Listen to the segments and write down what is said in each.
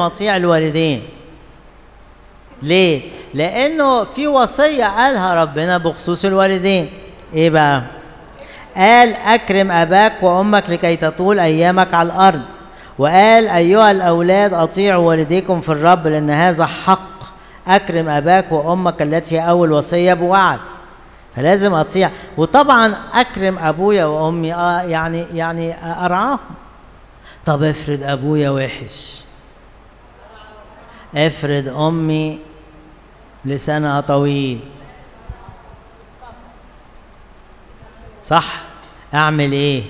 لازم اطيع الوالدين ليه لانه في وصيه قالها ربنا بخصوص الوالدين ايه بقى قال اكرم اباك وامك لكي تطول ايامك على الارض وقال ايها الاولاد اطيعوا والديكم في الرب لان هذا حق اكرم اباك وامك التي هي اول وصيه بوعد فلازم اطيع وطبعا اكرم ابويا وامي اه يعني يعني ارعاهم طب افرض ابويا وحش افرض امي لسانها طويل صح اعمل ايه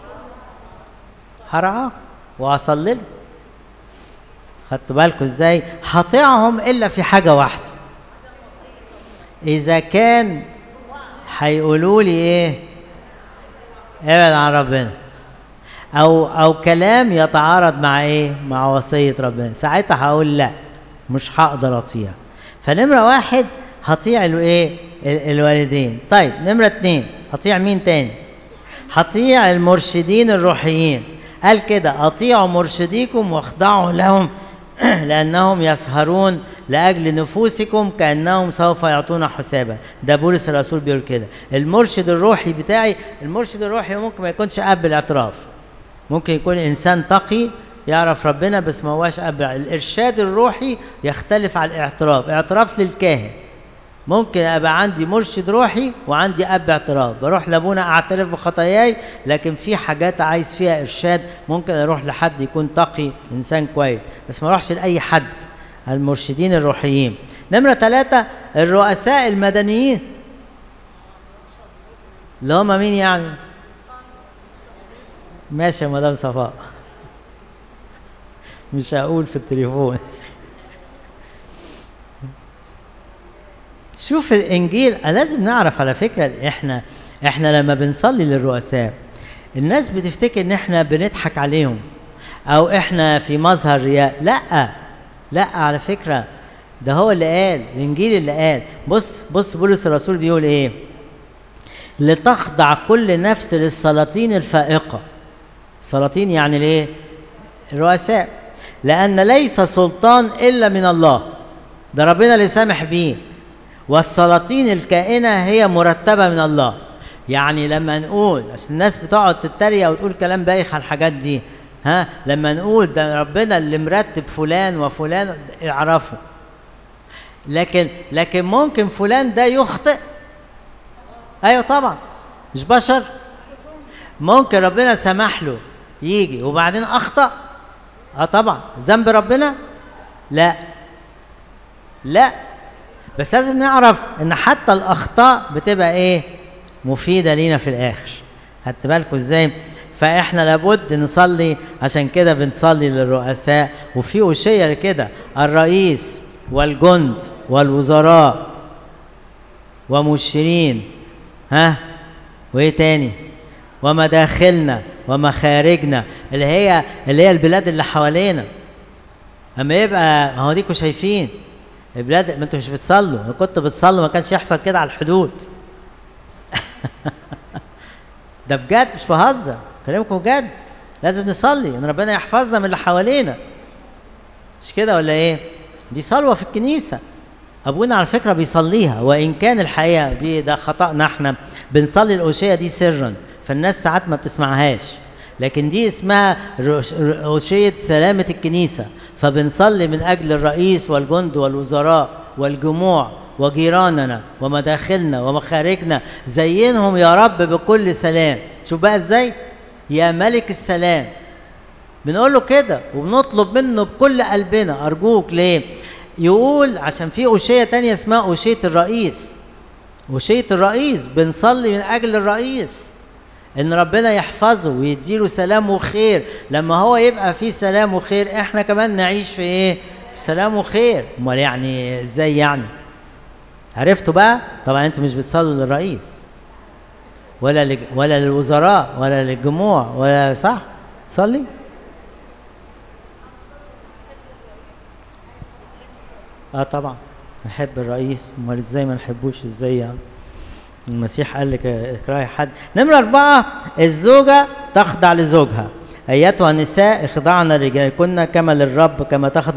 هرعاه واصلي له خدتوا بالكم ازاي هطيعهم الا في حاجه واحده اذا كان هيقولوا لي ايه ابعد عن ربنا او او كلام يتعارض مع ايه مع وصيه ربنا ساعتها هقول لا مش هقدر اطيع فنمره واحد هطيع الايه الوالدين طيب نمره اتنين هطيع مين تاني هطيع المرشدين الروحيين قال كده اطيعوا مرشديكم واخضعوا لهم لانهم يسهرون لاجل نفوسكم كانهم سوف يعطون حسابا ده بولس الرسول بيقول كده المرشد الروحي بتاعي المرشد الروحي ممكن ما يكونش اب الاعتراف ممكن يكون انسان تقي يعرف ربنا بس ما هواش اب الارشاد الروحي يختلف عن الاعتراف اعتراف للكاهن ممكن ابقى عندي مرشد روحي وعندي اب اعتراف بروح لابونا اعترف بخطاياي لكن في حاجات عايز فيها ارشاد ممكن اروح لحد يكون تقي انسان كويس بس ما اروحش لاي حد المرشدين الروحيين نمره ثلاثة الرؤساء المدنيين اللي هم مين يعني ماشي يا مدام صفاء مش هقول في التليفون شوف الانجيل لازم نعرف على فكره احنا احنا لما بنصلي للرؤساء الناس بتفتكر ان احنا بنضحك عليهم او احنا في مظهر رياء لا لا على فكره ده هو اللي قال الانجيل اللي قال بص بص بولس الرسول بيقول ايه لتخضع كل نفس للسلاطين الفائقه سلاطين يعني ليه الرؤساء لان ليس سلطان الا من الله ده ربنا اللي سامح بيه والسلاطين الكائنة هي مرتبة من الله يعني لما نقول عشان الناس بتقعد تتريق وتقول كلام بايخ على الحاجات دي ها لما نقول ده ربنا اللي مرتب فلان وفلان اعرفوا لكن لكن ممكن فلان ده يخطئ ايوه طبعا مش بشر ممكن ربنا سمح له يجي وبعدين اخطا اه طبعا ذنب ربنا لا لا بس لازم نعرف ان حتى الاخطاء بتبقى ايه مفيده لينا في الاخر خدت بالكم ازاي فاحنا لابد نصلي عشان كده بنصلي للرؤساء وفي اشيه كده الرئيس والجند والوزراء ومشيرين ها وايه تاني ومداخلنا ومخارجنا اللي هي اللي هي البلاد اللي حوالينا اما يبقى ما هو ديكوا شايفين البلاد ما انتوا مش بتصلوا لو كنتوا بتصلوا ما كانش يحصل كده على الحدود ده بجد مش بهزر كلامكم بجد لازم نصلي ان ربنا يحفظنا من اللي حوالينا مش كده ولا ايه دي صلوه في الكنيسه ابونا على فكره بيصليها وان كان الحقيقه دي ده خطانا احنا بنصلي الاوشيه دي سرا فالناس ساعات ما بتسمعهاش لكن دي اسمها اوشيه سلامه الكنيسه فبنصلي من اجل الرئيس والجند والوزراء والجموع وجيراننا ومداخلنا ومخارجنا زينهم يا رب بكل سلام شوف بقى ازاي يا ملك السلام بنقول له كده وبنطلب منه بكل قلبنا ارجوك ليه يقول عشان في أوشية تانية اسمها أوشية الرئيس أوشية الرئيس بنصلي من أجل الرئيس ان ربنا يحفظه ويديله سلام وخير لما هو يبقى فيه سلام وخير احنا كمان نعيش في ايه في سلام وخير امال يعني ازاي يعني عرفتوا بقى طبعا انتوا مش بتصلوا للرئيس ولا لج... ولا للوزراء ولا للجموع ولا صح صلي اه طبعا نحب الرئيس امال ازاي ما نحبوش ازاي يعني المسيح قال لك اكرهي حد نمرة أربعة الزوجة تخضع لزوجها أيتها النساء اخضعن لرجالكن كما للرب كما تخضع